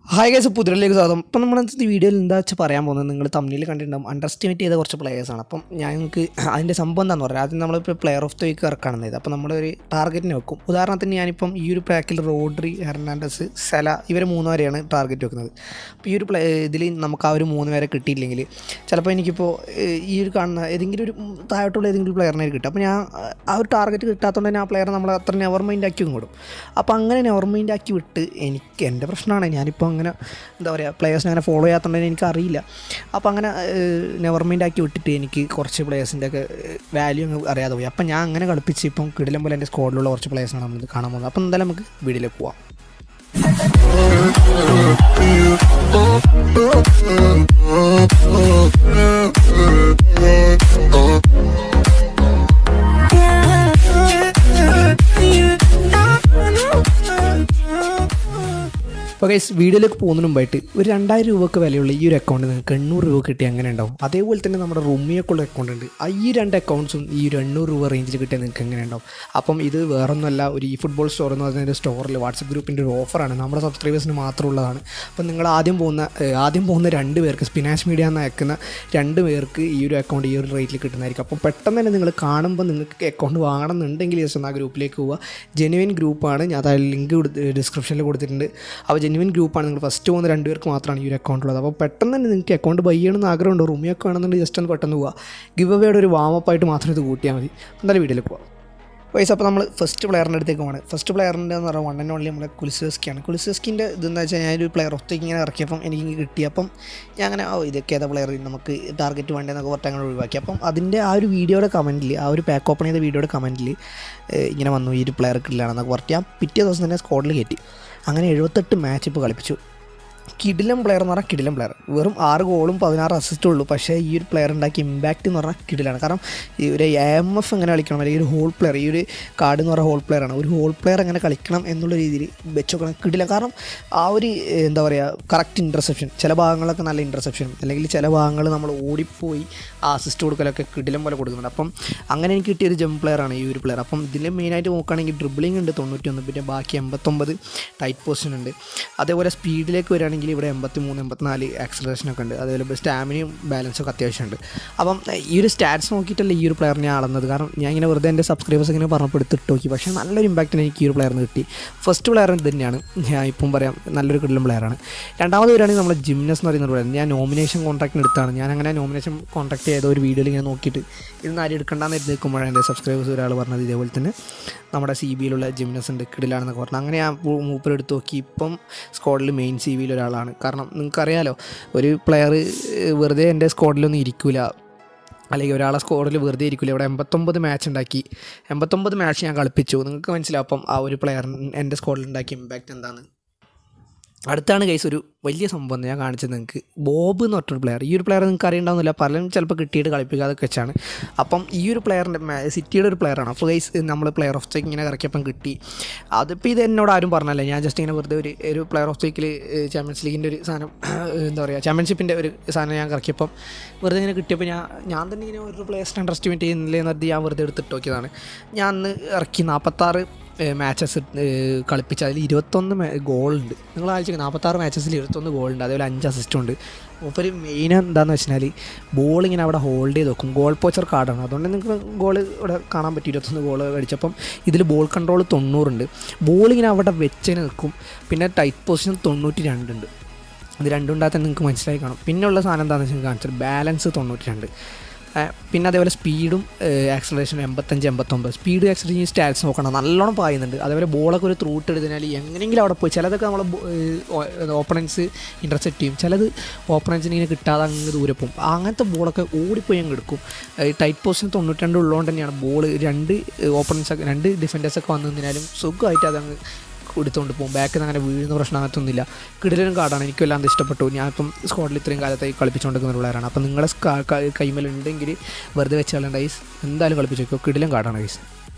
hi guys പുതിരിലേക്ക് സ്വാഗതം ഇപ്പം നമ്മൾ ഈ വീഡിയോയിൽ എന്താ വെച്ചാൽ പറയാൻ പോകുന്നത് നിങ്ങൾ തമ്മിൽ കണ്ടിട്ടുണ്ടാവും അണ്ടർ എസ്റ്റിമേറ്റ് ചെയ്ത കുറച്ച് പ്ലേയേഴ്സാണ് അപ്പം ഞങ്ങൾക്ക് അതിൻ്റെ സംഭവം എന്താണെന്ന് പറഞ്ഞാൽ ആദ്യം നമ്മളിപ്പോൾ പ്ലെയർ ഓഫ് ദ വീക്ക് ഇറക്കുകയാണെന്ന് ഇത് അപ്പോൾ നമ്മളൊരു ടാർഗറ്റിന് വെക്കും ഉദാഹരണത്തിന് ഞാനിപ്പം ഈ ഒരു പാക്കിൽ റോഡ്രി ഹെർണാണ്ടസ് സെല ഇവർ മൂന്ന് പേരെയാണ് ടാർഗറ്റ് വെക്കുന്നത് അപ്പോൾ ഈ ഒരു പ്ലേ ഇതിൽ നമുക്ക് ആ ഒരു മൂന്ന് പേരെ കിട്ടിയില്ലെങ്കിൽ ചിലപ്പോൾ എനിക്കിപ്പോൾ ഏഹ്, ഈ ഒരു കാണുന്ന ഏതെങ്കിലും ഒരു ഉം, താഴോട്ടുള്ള ഏതെങ്കിലും ഒരു പ്ലെയറിനെ കിട്ടും അപ്പോൾ ഞാൻ ആ ഒരു ടാർഗറ്റ് കിട്ടാത്തതുകൊണ്ട് തന്നെ ആ പ്ലെയറെ നമ്മൾ അത്ര നെവർ മൈൻഡ് ആക്കി കൊടുക്കും അപ്പോൾ അങ്ങനെ നെവർ മൈൻഡ് ആക്കി വിട്ട് എനിക്ക് എൻ്റെ പ്രശ്നമാണ് ഞാനിപ്പോൾ അങ്ങനെ എന്താ പറയുക പ്ലെയേഴ്സിനെ അങ്ങനെ ഫോളോ ചെയ്യാത്തതുകൊണ്ട് എനിക്ക് അറിയില്ല അപ്പോൾ അങ്ങനെ നെവർ മൈൻഡ് ആക്കി വിട്ടിട്ട് എനിക്ക് കുറച്ച് പ്ലെയേഴ്സിൻ്റെ ഒക്കെ വാല്യൂ അങ്ങ് അറിയാതെ പോയി അപ്പം ഞാൻ അങ്ങനെ കളിപ്പിച്ച് ഇപ്പം കിടിലം പോലെ എൻ്റെ സ്ക്വാഡിലുള്ള കുറച്ച് പ്ലെയേഴ്സാണ് നമ്മൾ കാണാൻ പോകുന്നത് അപ്പം എന്തായാലും നമുക്ക് വീഡിയോയിലേക്ക് പോവാം അപ്പോൾ ഗൈസ് വീഡിയോയിലേക്ക് പോകുന്നതിന് മുമ്പായിട്ട് ഒരു രണ്ടായിരം രൂപക്ക് വിലയുള്ള ഈ ഒരു അക്കൗണ്ട് നിങ്ങൾക്ക് എണ്ണൂറ് രൂപ കിട്ടി എങ്ങനെ ഉണ്ടാവും അതേപോലെ തന്നെ നമ്മുടെ റൂമിയൊക്കെയുള്ള അക്കൗണ്ട് ഉണ്ട് ആ ഈ രണ്ട് അക്കൗണ്ട്സും ഈ ഒരു എണ്ണൂറ് രൂപ റേഞ്ചിൽ കിട്ടിയാൽ നിങ്ങൾക്ക് എങ്ങനെ ഉണ്ടാവും അപ്പം ഇത് വേറൊന്നുമല്ല ഒരു ഈ ഫുട്ബോൾ സ്റ്റോർ എന്ന് പറയുന്ന ഒരു സ്റ്റോറിൽ വാട്സപ്പ് ഗ്രൂപ്പിൻ്റെ ഒരു ഓഫറാണ് നമ്മുടെ സബ്സ്ക്രൈബേഴ്സിന് മാത്രമുള്ളതാണ് അപ്പം നിങ്ങൾ ആദ്യം പോകുന്ന ഏഹ്, ആദ്യം പോകുന്ന രണ്ട് പേർക്ക് സ്പിനാഷ് മീഡിയ എന്ന് അയക്കുന്ന രണ്ട് പേർക്ക് ഈ ഒരു അക്കൗണ്ട് ഈ ഒരു റേറ്റിൽ കിട്ടുന്നതായിരിക്കും അപ്പോൾ പെട്ടെന്ന് തന്നെ നിങ്ങൾ കാണുമ്പോൾ നിങ്ങൾക്ക് അക്കൗണ്ട് വാങ്ങണമെന്നുണ്ടെങ്കിൽ ജസ്റ്റ് ഒന്ന് ആ ഗ്രൂപ്പിലേക്ക് പോവുക ജെനുവിൻ ഗ്രൂപ്പാണ് ഞാൻ അതായത് ലിങ്ക് ഡിസ്ക്രിപ്ഷനിൽ കൊടുത്തിട്ടുണ്ട് അപ്പോൾ ജെനുവിൻ ഗ്രൂപ്പാണ് നിങ്ങൾ ഫസ്റ്റ് പോകുന്ന രണ്ട് പേർക്ക് മാത്രമാണ് ഈ ഒരു അക്കൗണ്ട് ഉള്ളത് അപ്പോൾ പെട്ടെന്ന് തന്നെ നിങ്ങൾക്ക് അക്കൗണ്ട് ബൈ ചെയ്യണമെന്ന് ആഗ്രഹമുണ്ടോ റൂമിയൊക്കെ വേണമെന്നുണ്ടെങ്കിൽ ജസ്റ്റ് ഒന്ന് പെട്ടെന്ന് പോവുക ഗിവ് അവയുടെ ഒരു വാമപ്പായിട്ട് മാത്രം ഇത് കൂട്ടിയാൽ മതി എന്തായാലും വീട്ടിൽ പോവാം വയസ്സ് അപ്പോൾ നമ്മൾ ഫസ്റ്റ് പ്ലെയറിൻ്റെ അടുത്തേക്ക് പോകണം ഫസ്റ്റ് പ്ലെയറിൻ്റെ എന്ന് പറഞ്ഞാൽ വൺ ആൻഡ് ഓൺലി നമ്മുടെ കുലിസസ്കിയാണ് കുലിസസ്കിൻ്റെ ഇതെന്ന് വെച്ചാൽ ഞാനൊരു പ്ലെയർ ഒറ്റയ്ക്ക് ഇങ്ങനെ ഇറക്കിയപ്പം എനിക്ക് കിട്ടി അപ്പം ഞാൻ അങ്ങനെ ഓ ഇതൊക്കെ ഏതാ പ്ലെയർ നമുക്ക് ടാർഗറ്റ് വേണ്ടതെന്നൊക്കെ പറഞ്ഞ് അങ്ങനെ ഒഴിവാക്കി അപ്പം അതിൻ്റെ ആ ഒരു വീഡിയോയുടെ കമൻറ്റിൽ ആ ഒരു പാക്ക് ഓപ്പൺ ചെയ്ത വീഡിയോയുടെ കമൻറ്റിൽ ഇങ്ങനെ വന്നു ഈ ഒരു പ്ലെയർ കിട്ടില്ലാണെന്നൊക്കെ പറഞ്ഞ് ഞാൻ പിറ്റേ ദിവസം തന്നെ സ്ക്വാഡിൽ കയറ്റി അങ്ങനെ എഴുപത്തെട്ട് മാച്ച് ഇപ്പോൾ കളിപ്പിച്ചു കിടിലം പ്ലെയർ എന്ന് പറഞ്ഞാൽ കിടിലം പ്ലെയർ വെറും ആറ് ഗോളും പതിനാറ് അസിസ്റ്റും ഉള്ളൂ പക്ഷേ ഈ ഒരു പ്ലെയർ ഉണ്ടാക്കിയ ഇമ്പാക്റ്റ് എന്ന് പറഞ്ഞാൽ കിടിലാണ് കാരണം ഈ ഒരു എം എഫ് എങ്ങനെ കളിക്കണം അല്ലെങ്കിൽ ഒരു ഹോൾ പ്ലെയർ ഈ ഒരു കാർഡ് എന്ന് പറഞ്ഞാൽ ഹോൾ പ്ലെയർ ആണ് ഒരു ഹോൾ പ്ലെയർ എങ്ങനെ കളിക്കണം എന്നുള്ള രീതിയിൽ വെച്ചോക്കണം കിടിലം കാരണം ആ ഒരു ഏഹ്, എന്താ പറയുക കറക്റ്റ് ഇൻ്റർസെപ്ഷൻ ചില ഭാഗങ്ങളൊക്കെ നല്ല ഇൻ്റർസെപ്ഷനും അല്ലെങ്കിൽ ചില ഭാഗങ്ങൾ നമ്മൾ ഓടിപ്പോയി ആ അസിസ്റ്റ് കൊടുക്കലൊക്കെ കിടിലം പോലെ കൊടുക്കുന്നുണ്ട് അപ്പം അങ്ങനെ എനിക്ക് കിട്ടിയ ഒരു ജം പ്ലെയറാണ് ഈ ഒരു പ്ലെയർ അപ്പം ഇതിൽ മെയിനായിട്ട് നോക്കുകയാണെങ്കിൽ ഡ്രിബിളിംഗ് ഉണ്ട് തൊണ്ണൂറ്റൊന്ന് പിന്നെ ബാക്കി എൺപത്തൊമ്പത് ടൈറ്റ് പൊസിഷൻ ഉണ്ട് അതേപോലെ സ്പീഡിലേക്ക് വരികയാണെങ്കിൽ ഇവിടെ എൺപത്തി മൂന്ന് എൺപത്തിനാല് ആക്സലറേഷനൊക്കെ ഉണ്ട് അതേപോലെ സ്റ്റാമിനയും ബാലൻസും ഒക്കെ അത്യാവശ്യമുണ്ട് അപ്പം ഈ ഒരു സ്റ്റാറ്റ്സ് നോക്കിയിട്ടല്ല ഈ ഒരു പ്ലെയറിനെ അളന്നത് കാരണം ഞാൻ ഇങ്ങനെ വെറുതെ എൻ്റെ സബ്സ്ക്രൈബേഴ്സ് ഇങ്ങനെ പറഞ്ഞപ്പോൾ എടുത്തിട്ട് നോക്കി പക്ഷേ നല്ലൊരു ഇമ്പാക്റ്റിന് എനിക്ക് ഈ ഒരു പ്ലെയറിന് കിട്ടി ഫസ്റ്റ് പ്ലെയർ ഇത് തന്നെയാണ് ഞാൻ ഇപ്പം പറയാം നല്ലൊരു കിടലും പ്ലെയറാണ് രണ്ടാമത് വരികയാണെങ്കിൽ നമ്മുടെ ജിംനസ് എന്ന് പറയുന്ന പ്ലെയർ ഞാൻ നോമിനേഷൻ കോൺട്രാക്റ്റിന് എടുത്താണ് ഞാൻ അങ്ങനെ നോമിനേഷൻ കോൺട്രാക്ട് ചെയ്ത ഒരു വീഡിയോയിൽ ഇങ്ങനെ നോക്കിയിട്ട് ഇത് ആരും എടുക്കണ്ടെന്ന് എഴുതി നിൽക്കുമ്പോഴാണ് എൻ്റെ സബ്സ്ക്രൈബേഴ്സ് ഒരാൾ പറഞ്ഞത് ഇതേപോലെ തന്നെ നമ്മുടെ സി ബിയിലുള്ള ജിംനസ് ഉണ്ട് കിടിലാണെന്നൊക്കെ പറഞ്ഞു അങ്ങനെ ഞാൻ മൂപ്പർ എടുത്ത് നോക്കി ഇപ്പം സ്ക്വാഡിൽ മെയിൻ സി ബിയിൽ ഒരാളാണ് കാരണം നിങ്ങൾക്കറിയാലോ ഒരു പ്ലെയർ വെറുതെ എൻ്റെ സ്ക്വാഡിലൊന്നും ഇരിക്കില്ല അല്ലെങ്കിൽ ഒരാളെ സ്കോഡിൽ വെറുതെ ഇരിക്കില്ല ഇവിടെ എൺപത്തൊമ്പത് മാച്ച് ഉണ്ടാക്കി എൺപത്തൊമ്പത് മാച്ച് ഞാൻ കളിപ്പിച്ചു നിങ്ങൾക്ക് മനസ്സിലാവും അപ്പം ആ ഒരു പ്ലെയർ എൻ്റെ സ്കോഡിൽ ഉണ്ടാക്കിയ ഇമ്പാക്റ്റ് എന്താണ് അടുത്താണ് കേസ് ഒരു വലിയ സംഭവം ഞാൻ കാണിച്ചത് നിങ്ങൾക്ക് ബോബ് എന്ന് പറഞ്ഞൊരു പ്ലെയർ ഈ ഒരു പ്ലെയർ നിങ്ങൾക്ക് അറിയണ്ടാവുന്നില്ല പലരും ചിലപ്പോൾ കിട്ടിയിട്ട് കളിപ്പിക്കാതൊക്കെ വെച്ചാണ് അപ്പം ഈ ഒരു പ്ലെയറിൻ്റെ സിറ്റിയുടെ ഒരു പ്ലെയറാണ് അപ്പോൾ ഗൈസ് നമ്മൾ പ്ലെയർ ഓഫ് ചേക്ക് ഇങ്ങനെ ഇറക്കിയപ്പം കിട്ടി അതിപ്പോൾ ഇത് എന്നോട് ആരും പറഞ്ഞല്ല ഞാൻ ജസ്റ്റ് ഇങ്ങനെ വെറുതെ ഒരു ഒരു പ്ലെയർ ഓഫ് ചേക്കിൽ ചാമ്പ്യൻസ് ലീഗിൻ്റെ ഒരു സാധനം എന്താ പറയുക ചാമ്പ്യൻഷിപ്പിൻ്റെ ഒരു സാധനം ഞാൻ ഇറക്കിയപ്പം വെറുതെ ഇങ്ങനെ കിട്ടിയപ്പോൾ ഞാൻ ഞാൻ തന്നെ ഇങ്ങനെ ഒരു പ്ലേയേഴ്സിനെ അണ്ടർ എസ്റ്റിമേറ്റ് ചെയ്യുന്നില്ലേ എന്നറിഞ്ഞ് ഞാൻ വെറുതെ എടുത്തിട്ട് നോക്കിയതാണ് ഞാൻ അന്ന് ഇറക്കി നാൽപ്പത്താറ് മാച്ചസ് കളിപ്പിച്ച് അതിൽ ഇരുപത്തൊന്ന് ഗോളുണ്ട് നിങ്ങൾ ആലോചിക്കുക നാൽപ്പത്താറ് മാച്ചസിൽ ഇരുപത്തൊന്ന് ഗോളുണ്ട് അതേപോലെ അഞ്ച് അസിസ്റ്റും ഉണ്ട് അപ്പോൾ ഒരു മെയിൻ എന്താണെന്ന് വെച്ചാൽ ബോൾ ഇങ്ങനെ അവിടെ ഹോൾഡ് ചെയ്ത് വെക്കും ഗോൾ പോച്ചർ കാർഡാണ് അതുകൊണ്ട് നിങ്ങൾക്ക് ഗോൾ ഇവിടെ കാണാൻ പറ്റും ഇരുപത്തൊന്ന് ഗോൾ അടിച്ചപ്പം ഇതിൽ ബോൾ കൺട്രോൾ തൊണ്ണൂറുണ്ട് ബോൾ ഇങ്ങനെ അവിടെ വെച്ചിന് നിൽക്കും പിന്നെ ടൈറ്റ് പൊസിഷൻ തൊണ്ണൂറ്റി രണ്ടുണ്ട് ഇത് രണ്ടും ഉണ്ടാകാൻ നിങ്ങൾക്ക് മനസ്സിലായി കാണും പിന്നെയുള്ള സാധനം എന്താണെന്ന് വെച്ചാൽ കാണിച്ചത് ബാലൻസ് തൊണ്ണൂറ്റി രണ്ട് ഏഹ് പിന്നെ അതേപോലെ സ്പീഡും ആക്സലറേഷനും എൺപത്തഞ്ച് എൺപത്തൊമ്പത് സ്പീഡ് ആക്സലറേഷൻ സ്റ്റാറ്റ്സ് നോക്കണം നല്ലോണം പായുന്നുണ്ട് അതേപോലെ ബോളൊക്കെ ഒരു ത്രൂട്ട് എടുത്തതിനാൽ എങ്ങനെയെങ്കിലും അവിടെ പോയി ചിലതൊക്കെ നമ്മൾ ഓപ്പണൻസ് ഇൻ്റർസെപ്റ്റ് ചെയ്യും ചിലത് ഓപ്പണൻസിന് ഇങ്ങനെ കിട്ടാതെ അങ്ങ് ദൂരെ പോകും അങ്ങനത്തെ ബോളൊക്കെ ഓടിപ്പോയി അങ്ങ് എടുക്കും ഈ ടൈറ്റ് പൊസിഷൻ തൊണ്ണൂറ്റി രണ്ട് ഉള്ളതുകൊണ്ട് തന്നെയാണ് ബോൾ രണ്ട് ഓപ്പണൻസ് ഒക്കെ രണ്ട് ഡിഫൻഡേഴ്സൊക്കെ വന്നു നിന്നാലും സുഖമായിട്ട് അതങ്ങ് എടുത്തുകൊണ്ട് പോകും ബാക്കിൽ നിന്ന് അങ്ങനെ വീഴുന്ന പ്രശ്നം അങ്ങനത്തൊന്നുമില്ല കിടിലനും കാർഡാണ് എനിക്കും എല്ലാം ഇഷ്ടപ്പെട്ടു ഞാനിപ്പം സ്ക്വാഡിൽ ഇത്രയും കാലത്തായി കളിപ്പിച്ചുകൊണ്ടിരിക്കുന്ന പിള്ളേരാണ് അപ്പം നിങ്ങളെ കൈമേലുണ്ടെങ്കിൽ വെറുതെ വെച്ച് കളയണ്ട ഗൈസ് എന്തായാലും കളിപ്പിച്ചു വെക്കും കിടിലൻ കാർഡാണ് ഗൈസ്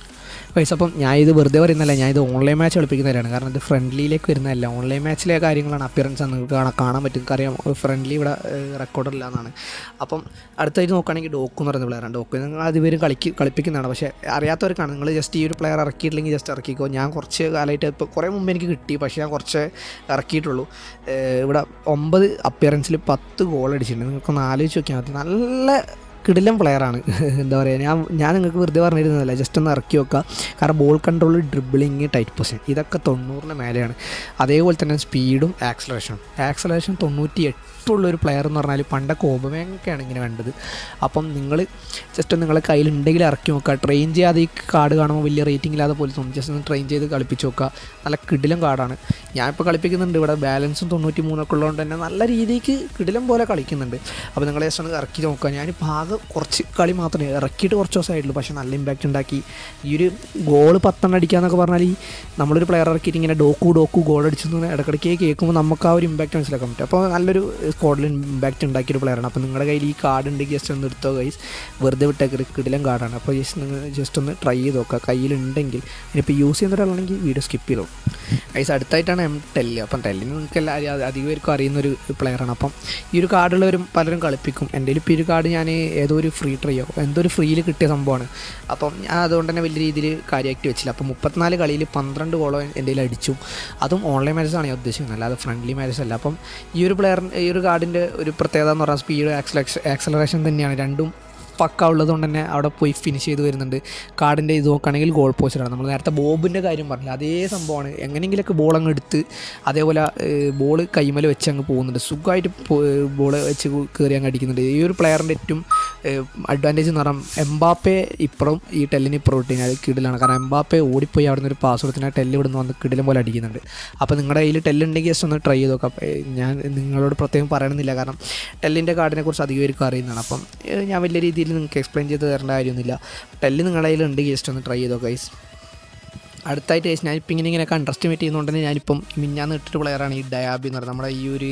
പൈസ അപ്പം ഞാൻ ഇത് വെറുതെ പറയുന്നല്ല ഞാൻ ഇത് ഓൺലൈൻ മാച്ച് കളിപ്പിക്കുന്നവരാണ് കാരണം ഇത് ഫ്രണ്ട്ലിയിലേക്ക് വരുന്നതല്ല ഓൺലൈൻ മാച്ചിലെ കാര്യങ്ങളാണ് അപ്പിയറൻസ് നിങ്ങൾക്ക് കാണാൻ കാണാൻ പറ്റും അറിയാം ഫ്രണ്ട്ലി ഇവിടെ റെക്കോർഡില്ല എന്നാണ് അപ്പം അടുത്തായിട്ട് നോക്കുകയാണെങ്കിൽ ഡോക്കു എന്ന് പറയുന്ന പ്ലെയറാണ് ഡോക്കു നിങ്ങൾ അതുവരും കളിക്ക് കളിപ്പിക്കുന്നതാണ് പക്ഷേ അറിയാത്തവർക്കാണ് നിങ്ങൾ ജസ്റ്റ് ഈ ഒരു പ്ലെയർ ഇറക്കിയിട്ടില്ലെങ്കിൽ ജസ്റ്റ് ഇറക്കിക്കോ ഞാൻ കുറച്ച് കാലമായിട്ട് ഇപ്പോൾ കുറേ മുമ്പ് എനിക്ക് കിട്ടി പക്ഷേ ഞാൻ കുറച്ച് ഇറക്കിയിട്ടുള്ളൂ ഏഹ് ഇവിടെ ഒമ്പത് അപ്പിയറൻസിൽ പത്ത് ഗോൾ അടിച്ചിട്ടുണ്ട് നിങ്ങൾക്കൊന്ന് ആലോചിച്ച് നോക്കിയാൽ മതി നല്ല കിടിലം പ്ലെയറാണ് എന്താ പറയുക ഞാൻ ഞാൻ നിങ്ങൾക്ക് വെറുതെ പറഞ്ഞിരുന്നതല്ല ജസ്റ്റ് ഒന്ന് ഇറക്കി വെക്കുക കാരണം ball control dribbling tight position ഇതൊക്കെ തൊണ്ണൂറിന് മേലെയാണ് അതേപോലെ തന്നെ സ്പീഡും ആക്സലറേഷനും ആക്സലറേഷൻ തൊണ്ണൂറ്റി എട്ടുള്ളൊരു പ്ലെയർ എന്ന് പറഞ്ഞാൽ പണ്ടൊക്കെ ഓബമയൊക്കെയാണ് ഇങ്ങനെ വേണ്ടത് അപ്പം നിങ്ങൾ ജസ്റ്റ് നിങ്ങളെ കയ്യിലുണ്ടെങ്കിൽ ഇറക്കി നോക്കുക ട്രെയിൻ ചെയ്യാതെ ഈ കാർഡ് കാണുമ്പോൾ വലിയ റേറ്റിംഗ് ഇല്ലാതെ പോലെ തോന്നും ജസ്റ്റ് ഒന്ന് ട്രെയിൻ ചെയ്ത് കളിപ്പിച്ച് നോക്കുക നല്ല കിടിലം കാർഡാണ് ഞാനിപ്പോൾ കളിപ്പിക്കുന്നുണ്ട് ഇവിടെ ബാലൻസും തൊണ്ണൂറ്റി മൂന്നൊക്കെ ഉള്ളതുകൊണ്ട് തന്നെ നല്ല രീതിക്ക് കിടിലം പോലെ കളിക്കുന്നുണ്ട് അപ്പോൾ നിങ്ങൾ ജസ്റ്റ് ഒന്ന് ഇറക്കി നോക്കുക ഞാനിപ്പോൾ ആകെ കുറച്ച് കളി മാത്രമേ ഇറക്കിയിട്ട് കുറച്ച് ദിവസമായിട്ടുള്ളൂ പക്ഷേ നല്ല ഇമ്പാക്റ്റ് ഉണ്ടാക്കി ഈ ഒരു ഗോൾ പത്തെണ്ണം അടിക്കാന്നൊക്കെ പറഞ്ഞാൽ ഈ നമ്മളൊരു പ്ലെയർ ഇറക്കിയിട്ട് ഇങ്ങനെ ഡോക്കു ഡോക്കു ഗോൾ അടിച്ചെന്ന് ഇടയ്ക്കിടയ്ക്ക് കേൾക്കുമ്പോൾ നമുക്ക് ആ ഒരു ഇമ്പാക്റ്റ് മനസ്സിലാക്കാൻ പറ്റും അപ്പോൾ നല്ലൊരു സ്ക്വാഡിൽ ഇമ്പാക്റ്റ് ഉണ്ടാക്കിയൊരു പ്ലെയറാണ് അപ്പോൾ നിങ്ങളുടെ കയ്യിൽ ഈ കാർഡ് ഉണ്ടെങ്കിൽ ജസ്റ്റ് ഒന്ന് എടുത്തോ ഗൈസ് വെറുതെ വിട്ടേക്ക് കിടിലം കാർഡാണ് അപ്പോൾ ജസ്റ്റ് നിങ്ങൾ ജസ്റ്റ് ഒന്ന് ട്രൈ ചെയ്ത് നോക്കുക കയ്യിലുണ്ടെങ്കിൽ ഇനിയിപ്പോൾ യൂസ് ചെയ്യുന്ന ഒരാളാണെങ്കിൽ വീഡിയോ സ്കിപ്പ് ചെയ്തോ ഗൈസ് അടുത്തായിട്ടാണ് എം ടെല്ല് അപ്പം ടെല്ലിന് നിങ്ങൾക്ക് എല്ലാവരും അധികം പേർക്കും അറിയുന്നൊരു പ്ലെയറാണ് അപ്പം ഈ ഒരു കാർഡുള്ളവരും പലരും കളിപ്പിക്കും എൻ്റെ ഇപ്പോൾ ഈ ഒരു കാർഡ് ഞാൻ ഏതോ ഒരു ഫ്രീ ട്രൈയോ എന്തോ ഒരു ഫ്രീയിൽ കിട്ടിയ സംഭവമാണ് അപ്പം ഞാൻ അതുകൊണ്ട് തന്നെ വലിയ രീതിയിൽ കാര്യമാക്കി വെച്ചില്ല അപ്പം മുപ്പത്തിനാല് കളിയിൽ പന്ത്രണ്ട് ഗോളോ എൻ്റെ കയ്യിൽ അടിച്ചു അതും ഓൺലൈൻ മാച്ചസാണ് ഞാൻ ഉദ്ദേശിക്കുന്നത് അല്ലാതെ ഫ്രണ്ട്ലി മാച്ചസ് അല്ല അപ്പം ഈ ഒരു പ്ലെയറിൻ്റെ ഈ ഒരു കാർഡിൻ്റെ ഒരു പ്രത്യേകത എന്ന് പറഞ്ഞാൽ സ്പീഡ് ആക്സലേഷൻ ആക്സലറേഷൻ തന്നെയാണ് രണ്ടും പക്ക ഉള്ളതുകൊണ്ട് തന്നെ അവിടെ പോയി ഫിനിഷ് ചെയ്ത് വരുന്നുണ്ട് കാർഡിൻ്റെ ഇത് നോക്കുകയാണെങ്കിൽ ഗോൾ പോസ്റ്റാണ് നമ്മൾ നേരത്തെ ബോബിൻ്റെ കാര്യം പറഞ്ഞില്ല അതേ സംഭവമാണ് എങ്ങനെയെങ്കിലൊക്കെ ബോൾ അങ്ങ് എടുത്ത് അതേപോലെ ബോൾ കൈമൽ വെച്ച് അങ്ങ് പോകുന്നുണ്ട് സുഖമായിട്ട് ബോൾ വെച്ച് കയറി അങ്ങ് അടിക്കുന്നുണ്ട് ഈ ഒരു പ്ലെയറിൻ്റെ ഏറ്റവും അഡ്വാൻറ്റേജ് എന്ന് പറഞ്ഞാൽ എംബാപ്പെ ഇപ്പുറം ഈ ടെല്ലിന് ഇപ്പുറം ഇട്ട് കഴിഞ്ഞാൽ കിടിലാണ് കാരണം എംബാപ്പെ ഓടിപ്പോയി അവിടെ നിന്ന് ഒരു പാസ് കൊടുത്തിട്ട് ടെല്ല് ഇവിടെ നിന്ന് വന്ന് കിടിലം പോലെ അടിക്കുന്നുണ്ട് അപ്പോൾ നിങ്ങളുടെ കയ്യിൽ ടെല്ലുണ്ടെങ്കിൽ ജസ്റ്റ് ഒന്ന് ട്രൈ ചെയ്ത് നോക്കാം ഞാൻ നിങ്ങളോട് പ്രത്യേകം പറയണമെന്നില്ല കാരണം ടെല്ലിൻ്റെ കാർഡിനെ കുറിച്ച് അധികം പേർക്ക് അറിയുന്നതാണ് അപ്പം ഞാൻ വലിയ രീതിയിൽ നിങ്ങൾക്ക് എക്സ്പ്ലെയിൻ ചെയ്ത് തരേണ്ട കാര്യമൊന്നുമില്ല ടെല്ല് നിങ്ങളുടെ കയ്യിൽ ഉണ്ടെങ്കിൽ ജസ്റ്റ് ഒന്ന് ട്രൈ ചെയ്തോ ഗൈസ് അടുത്തായിട്ട് ഞാനിപ്പോൾ ഇങ്ങനെ ഇങ്ങനെ അണ്ടർസ്റ്റിമേറ്റ് ചെയ്യുന്നതുകൊണ്ട് തന്നെ ഞാനിപ്പം മിഞ്ഞാന്ന് ഇട്ടിട്ട് പ്ലെയറാണ് ഈ ഡയാബി എന്ന് പറയുന്നത് നമ്മുടെ ഈ ഒരു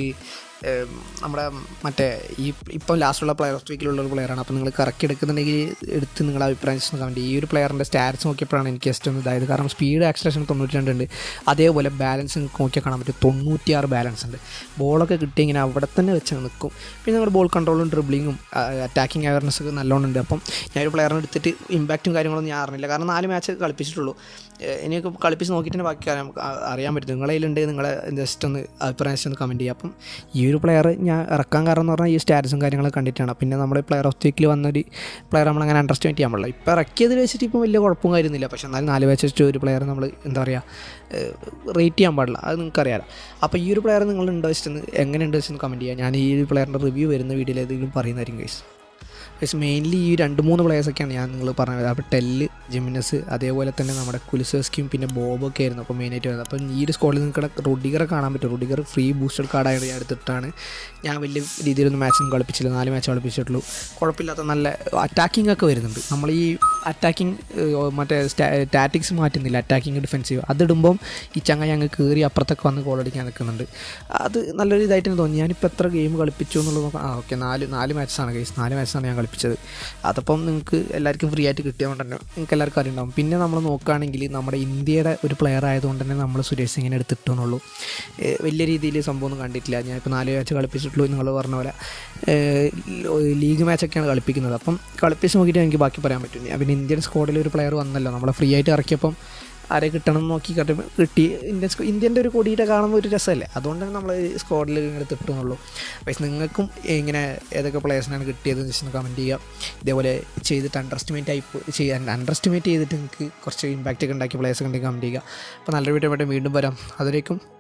നമ്മുടെ മറ്റേ ഈ ഇപ്പം ലാസ്റ്റുള്ള പ്ലെയർ ഓഫ് വീക്കിലുള്ള ഒരു പ്ലെയറാണ് അപ്പോൾ നിങ്ങൾ കറക്കി എടുക്കുന്നുണ്ടെങ്കിൽ എടുത്ത് നിങ്ങളുടെ അഭിപ്രായം കമൻറ്റ് ഈ ഒരു പ്ലെയറിൻ്റെ സ്റ്റാറ്റ്സ് നോക്കിയപ്പോഴാണ് എനിക്ക് ജസ്റ്റ് ഒന്ന് ഇതായത് കാരണം സ്പീഡ് ആക്സലേഷൻ തൊണ്ണൂറ്റി രണ്ട് ഉണ്ട് അതേപോലെ ബാലൻസ് നിങ്ങൾക്ക് നോക്കിയാൽ കാണാൻ പറ്റും തൊണ്ണൂറ്റിയാറ് ബാലൻസ് ഉണ്ട് ബോളൊക്കെ കിട്ടി ഇങ്ങനെ അവിടെ തന്നെ വെച്ച് നിൽക്കും പിന്നെ നിങ്ങളുടെ ബോൾ കൺട്രോളും ഡ്രിബ്ലിങ്ങും അറ്റാക്കിംഗ് അവയർനെസ് ഒക്കെ നല്ലോണം ഉണ്ട് അപ്പം ഞാൻ ഒരു പ്ലെയറിനെ എടുത്തിട്ട് ഇമ്പാക്റ്റും കാര്യങ്ങളൊന്നും ഞാൻ അറിഞ്ഞില്ല കാരണം നാല് മാച്ച് കളിപ്പിച്ചിട്ടുള്ളൂ എനിക്ക് കളിപ്പിച്ച് നോക്കിയിട്ട് തന്നെ ബാക്കി കാര്യം അറിയാൻ പറ്റും നിങ്ങളെ കയ്യിലുണ്ടെങ്കിൽ നിങ്ങളെ ജസ്റ്റ് ഒന്ന് അഭിപ്രായം ജസ്റ്റ് ഒന്ന് കമൻറ്റ് ചെയ്യുക അപ്പം ഈ ഒരു പ്ലെയർ ഞാൻ ഇറക്കാൻ കാരണം എന്ന് പറഞ്ഞാൽ ഈ സ്റ്റാറ്റസും കാര്യങ്ങളൊക്കെ കണ്ടിട്ടാണ് പിന്നെ നമ്മുടെ പ്ലെയർ ഓഫ് വീക്കിൽ വന്നൊരു പ്ലെയർ നമ്മളങ്ങനെ അണ്ടർസ്റ്റാൻഡ് ചെയ്യാൻ പാടില്ല ഇപ്പോൾ ഇറക്കിയതിൽ വെച്ചിട്ട് ഇപ്പോൾ വലിയ കുഴപ്പവും കാര്യമൊന്നുമില്ല പക്ഷേ എന്നാലും നാല് മാച്ച് വെച്ചിട്ട് ഒരു പ്ലെയർ നമ്മൾ എന്താ പറയുക റേറ്റ് ചെയ്യാൻ പാടില്ല അത് നിങ്ങൾക്കറിയാലോ അപ്പോൾ ഈ ഒരു പ്ലെയർ നിങ്ങൾ ഉണ്ടോ വെച്ചെന്ന് എങ്ങനെയുണ്ട് വെച്ചെന്ന് കമൻറ്റ് ചെയ്യുക ഞാൻ ഈ ഒരു പ്ലെയറിൻ്റെ റിവ്യൂ വരുന്ന വീഡിയോയിൽ ഏതെങ്കിലും പറയുന്നതായിരിക്കും ഗൈസ് പക്ഷേ മെയിൻലി ഈ രണ്ട് മൂന്ന് പ്ലേയേഴ്സൊക്കെയാണ് ഞാൻ നിങ്ങൾ പറഞ്ഞത് അപ്പോൾ ടെല്ല് ജിമിനസ് അതേപോലെ തന്നെ നമ്മുടെ കുലിസേസ്കിയും പിന്നെ ബോബൊക്കെ ആയിരുന്നു അപ്പോൾ മെയിനായിട്ട് വരുന്നത് അപ്പം ഈ ഒരു സ്കോഡിൽ നിങ്ങൾക്ക് റുഡിഗറെ കാണാൻ പറ്റും റുഡിഗർ ഫ്രീ ബൂസ്റ്റഡ് കാർഡായിട്ട് ഞാൻ എടുത്തിട്ടാണ് ഞാൻ വലിയ രീതിയിലൊന്നും മാച്ചൊന്നും കളിപ്പിച്ചില്ല നാല് മാച്ച് കളിപ്പിച്ചിട്ടുള്ളൂ കുഴപ്പമില്ലാത്ത നല്ല അറ്റാക്കിംഗ് ഒക്കെ വരുന്നുണ്ട് നമ്മൾ ഈ അറ്റാക്കിംഗ് മറ്റേ ടാറ്റിക്സ് മാറ്റുന്നില്ല അറ്റാക്കിംഗ് ഡിഫെൻസീവ് അതിടുമ്പം ഈ ചങ്ങ ഞങ്ങൾ കയറി അപ്പുറത്തൊക്കെ വന്ന് ഗോൾ അടിക്കാൻ നിൽക്കുന്നുണ്ട് അത് നല്ലൊരു ഇതായിട്ട് എനിക്ക് തോന്നി ഞാനിപ്പോൾ എത്ര ഗെയിം കളിപ്പിച്ചു എന്നുള്ളത് നോക്കാം ആ ഓക്കെ നാല് നാല് മാച്ചാണ് കേസ് നാല് മാച്ചാണ് ഞാൻ കളിപ്പിച്ചത് അതപ്പം നിങ്ങൾക്ക് എല്ലാവർക്കും ഫ്രീ ആയിട്ട് കിട്ടിയതുകൊണ്ട് തന്നെ നിങ്ങൾക്ക് എല്ലാവർക്കും അറിയുണ്ടാവും പിന്നെ നമ്മൾ നോക്കുകയാണെങ്കിൽ നമ്മുടെ ഇന്ത്യയുടെ ഒരു പ്ലെയർ ആയതുകൊണ്ട് തന്നെ നമ്മൾ സുരേഷ് സിംഗിനെ എടുത്തിട്ടുന്നുള്ളൂ വലിയ രീതിയിൽ സംഭവം ഒന്നും കണ്ടിട്ടില്ല ഞാൻ ഇപ്പോൾ നാല് മാച്ച് കളിപ്പിച്ചിട്ടുള്ളൂ നിങ്ങൾ പറഞ്ഞ പോലെ ലീഗ് മാച്ചൊക്കെയാണ് കളിപ്പിക്കുന്നത് അപ്പം കളിപ്പിച്ച് നോക്കിയിട്ട് എനിക്ക് ബാക്കി പറയാൻ പറ്റും പിന്നെ ഇന്ത്യൻ സ്ക്വാഡിൽ ഒരു പ്ലെയർ വന്നല്ലോ നമ്മളെ ഫ്രീ ആയിട്ട് ഇറക്കിയപ്പം ആരെ കിട്ടണം എന്ന് നോക്കി കിട്ടും കിട്ടി ഇന്ത്യൻ ഇന്ത്യൻ്റെ ഒരു കൊടിയുടെ കാണുമ്പോൾ ഒരു രസമല്ലേ അതുകൊണ്ട് തന്നെ നമ്മൾ സ്ക്വാഡിൽ ഇങ്ങനെ തിട്ടുന്നുള്ളൂ പക്ഷേ നിങ്ങൾക്കും ഇങ്ങനെ ഏതൊക്കെ പ്ലേയേഴ്സിനാണ് കിട്ടിയത് ജസ്റ്റ് കമൻറ്റ് ചെയ്യുക ഇതേപോലെ ചെയ്തിട്ട് അണ്ടർ എസ്റ്റിമേറ്റ് ആയി ചെയ്യാൻ അണ്ടർ എസ്റ്റിമേറ്റ് ചെയ്തിട്ട് നിങ്ങൾക്ക് കുറച്ച് ഇമ്പാക്റ്റ് ഒക്കെ ഉണ്ടാക്കിയ പ്ലേയേഴ്സ് ഉണ്ടെങ്കിൽ കമൻറ്റ് ചെയ്യുക അപ്പോൾ നല്ലൊരു വീഡിയോ വീണ്ടും വരാം അതുവരേക്കും